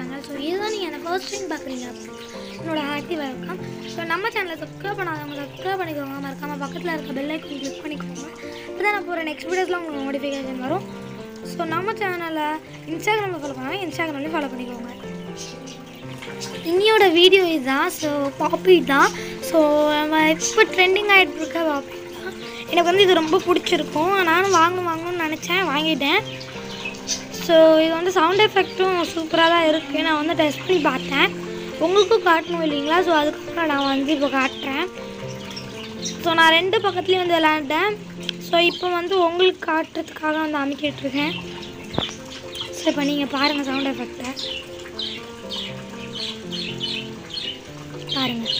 channel so இதுதான் நீங்கள் என்ன ஃபர்ஸ்ட் டைம் பார்க்குறீங்க என்னோட ஹாப்பி வெல்கம் ஸோ நம்ம சேனலை சப்ஸ்கிரைப் பண்ணாதவங்க சப்ஸ்கிரைப் பண்ணிக்கோங்க மறக்காமல் பக்கத்தில் இருக்க பெல் ஐக்கன் கிளிக் பண்ணிக்கோங்க இப்போ தான் நான் போகிற நெக்ஸ்ட் வீடியோஸில் உங்களுக்கு நோட்டிஃபிகேஷன் வரும் ஸோ நம்ம சேனலை இன்ஸ்டாகிராமில் ஃபாலோ பண்ணாங்க இன்ஸ்டாகிராம்லேயும் ஃபாலோ பண்ணிக்கோங்க இன்னியோட வீடியோ இதுதான் ஸோ பாப்பி தான் ஸோ நம்ம இப்போ ட்ரெண்டிங் ஆகிட்டு இருக்க பாப்பி தான் எனக்கு வந்து இது ரொம்ப பிடிச்சிருக்கும் நானும் வாங்கணும் வாங்கணும்னு நினச்சேன் வாங்கிட்டேன் ஸோ இது வந்து சவுண்ட் எஃபெக்ட்டும் சூப்பராக தான் இருக்குது நான் வந்து டெஸ்ட் பண்ணி பார்த்தேன் உங்களுக்கும் காட்டணும் இல்லைங்களா ஸோ அதுக்கப்புறம் நான் வந்து இப்போ காட்டுறேன் ஸோ நான் ரெண்டு பக்கத்துலேயும் வந்து விளாண்டேன் ஸோ இப்போ வந்து உங்களுக்கு காட்டுறதுக்காக வந்து அமைக்கிட்டுருக்கேன் ஸோ இப்போ நீங்கள் பாருங்கள் சவுண்ட் எஃபெக்டை பாருங்கள்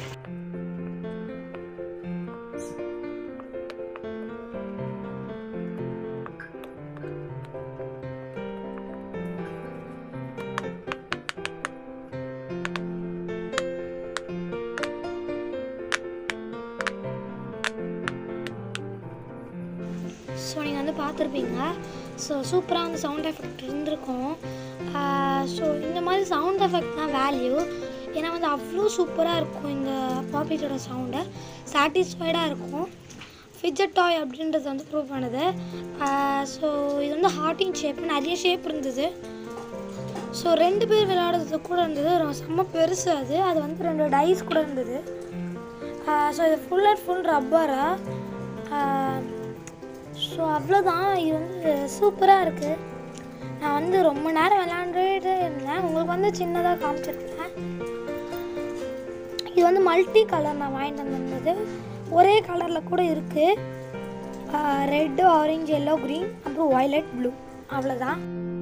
ஸோ நீங்கள் வந்து பார்த்துருப்பீங்க ஸோ சூப்பராக வந்து சவுண்ட் எஃபெக்ட் இருந்திருக்கும் ஸோ இந்த மாதிரி சவுண்ட் எஃபெக்ட் தான் வேல்யூ ஏன்னா வந்து அவ்வளோ சூப்பராக இருக்கும் இந்த பாப்பிட்டோட சவுண்டு சாட்டிஸ்ஃபைடாக இருக்கும் ஃபிஜட் டாய் அப்படின்றது வந்து ப்ரூவ் பண்ணுது ஸோ இது வந்து ஹார்ட்டின் ஷேப் நிறைய ஷேப் இருந்தது ஸோ ரெண்டு பேர் விளையாடுறது கூட இருந்தது ரொம்ப செம்ம பெருசு அது அது வந்து ரெண்டு டைஸ் கூட இருந்தது ஸோ இது ஃபுல் அண்ட் ஃபுல் ரப்பராக ஸோ அவ்வளோதான் இது வந்து சூப்பராக இருக்குது நான் வந்து ரொம்ப நேரம் விளாண்டுட்டு இருந்தேன் உங்களுக்கு வந்து சின்னதாக காமிச்சிருக்கேன் இது வந்து மல்டி கலர் நான் வாங்கிட்டு வந்திருந்தது ஒரே கலரில் கூட இருக்குது ரெட்டு ஆரஞ்சு எல்லோ க்ரீன் அப்புறம் வயலட் ப்ளூ அவ்வளோதான்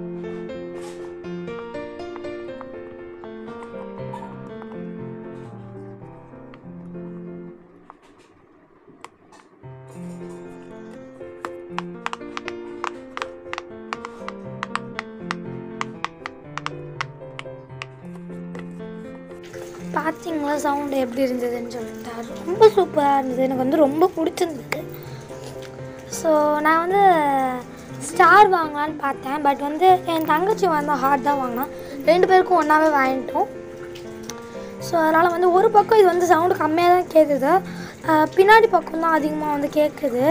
பார்த்தீங்களா சவுண்டு எப்படி இருந்ததுன்னு சொல்லிட்டு அது ரொம்ப சூப்பராக இருந்தது எனக்கு வந்து ரொம்ப பிடிச்சிருந்தது ஸோ நான் வந்து ஸ்டார் வாங்கலான்னு பார்த்தேன் பட் வந்து என் தங்கச்சி வந்து ஹார்ட் தான் வாங்கினான் ரெண்டு பேருக்கும் ஒன்றாவே வாங்கிட்டோம் ஸோ அதனால் வந்து ஒரு பக்கம் இது வந்து சவுண்டு கம்மியாக தான் கேட்குது ஆஹ் பின்னாடி பக்கம் தான் அதிகமாக வந்து கேட்குது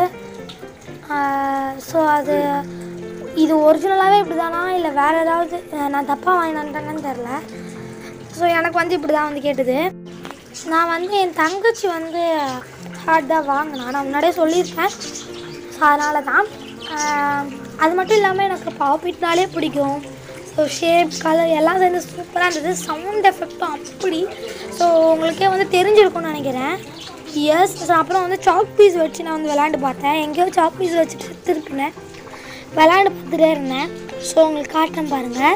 ஸோ அது இது ஒரிஜினலாகவே இப்படி தானா இல்லை வேறு ஏதாவது ஆஹ் நான் தப்பாக வாங்கி வந்துட்டேன்னு தெரில ஸோ எனக்கு வந்து இப்படி தான் வந்து கேட்டது நான் வந்து என் தங்கச்சி வந்து ஹார்ட் தான் வாங்கினா நான் முன்னாடியே சொல்லியிருக்கேன் ஸோ அதனால தான் ஆஹ் அது மட்டும் இல்லாமல் எனக்கு பாப்பிட்னாலே பிடிக்கும் ஸோ ஷேப் கலர் எல்லாம் சேர்ந்து சூப்பராக இருந்தது சவுண்ட் எஃபெக்ட்டும் அப்படி ஸோ உங்களுக்கே வந்து தெரிஞ்சிருக்கும்னு நினைக்கிறேன் எஸ் அப்புறம் வந்து சாக் பீஸ் வச்சு நான் வந்து விளாண்டு பார்த்தேன் எங்கேயோ சாக் பீஸ் வச்சுட்டு திருப்பினேன் விளாண்டு பார்த்துட்டே இருந்தேன் ஸோ உங்களுக்கு காட்டுறேன் பாருங்கள்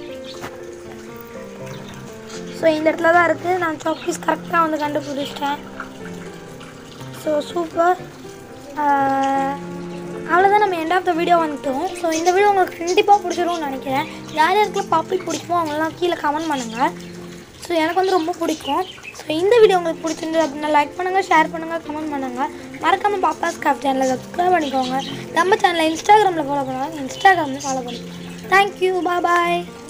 ஸோ இந்த இடத்துல தான் இருக்குது நான் சாக்பீஸ் கரெக்டாக வந்து கண்டுபிடிச்சிட்டேன் ஸோ சூப்பர் அவ்வளோதான் நம்ம எண்ட் ஆஃப் த வீடியோ வந்துட்டோம் ஸோ இந்த வீடியோ உங்களுக்கு கண்டிப்பாக பிடிச்சிரும்னு நினைக்கிறேன் யார் யாருக்குலாம் பாப்பி பிடிக்குமோ அவங்களாம் கீழே கமெண்ட் பண்ணுங்கள் ஸோ எனக்கு வந்து ரொம்ப பிடிக்கும் ஸோ இந்த வீடியோ உங்களுக்கு பிடிச்சிருந்தது அப்படின்னா லைக் பண்ணுங்கள் ஷேர் பண்ணுங்கள் கமெண்ட் பண்ணுங்கள் மறக்காமல் பாப்பாஸ் கிராஃப்ட் சேனலை சப்ஸ்கிரைப் பண்ணிக்கோங்க நம்ம சேனலை இன்ஸ்டாகிராமில் ஃபாலோ பண்ணுவாங்க இன்ஸ்டாகிராமில் ஃபாலோ பண்ணிக்கோங்க தேங்க்யூ பாய்